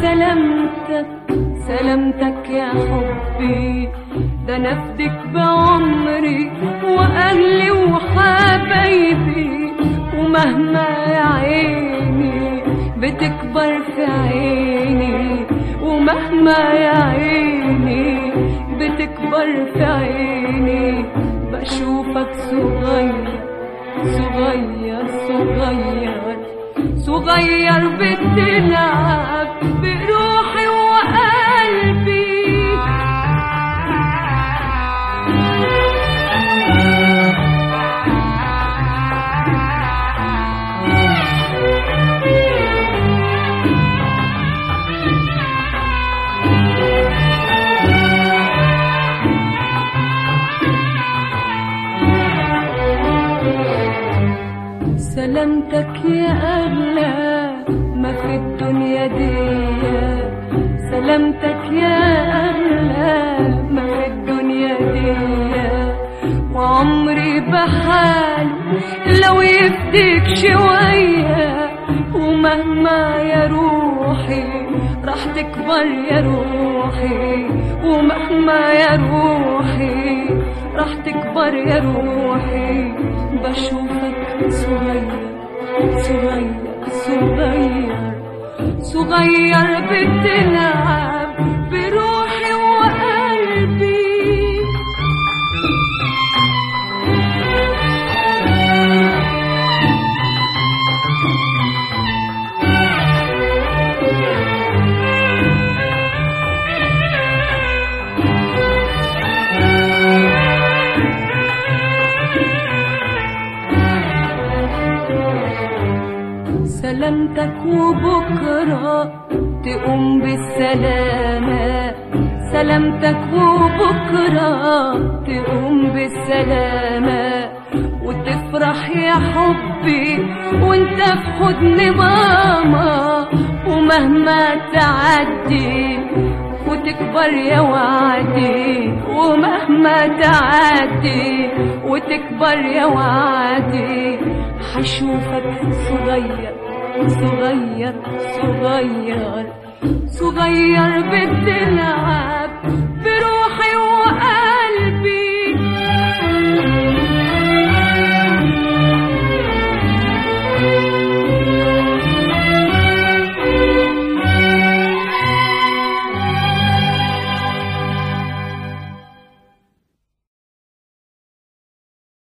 سلامتك سلامتك يا حبي ده نفدك بعمري واهلي وحبايبي ومهما يا عيني بتكبر في عيني ومهما يا عيني بتكبر في عيني بشوفك صغير صغير صغير صغير بتلعب بروحي وقلبي سلامتك يا أغلى ما في الدنيا دي سلامتك يا أغلى ما في الدنيا دي وعمري بحال لو يفديك شوية ومهما يا روحي راح تكبر يا روحي ومهما يا روحي راح تكبر يا روحي بشوفك صغير صغير صغير صغير بتلعب بروحي وقلبي سلامتك وبكرة تقوم بالسلامة سلامتك وبكرة تقوم بالسلامة وتفرح يا حبي وانت في حضن ماما ومهما تعدي وتكبر يا وعدي ومهما تعدي وتكبر يا وعدي حشوفك صغير صغير صغير صغير بتلعب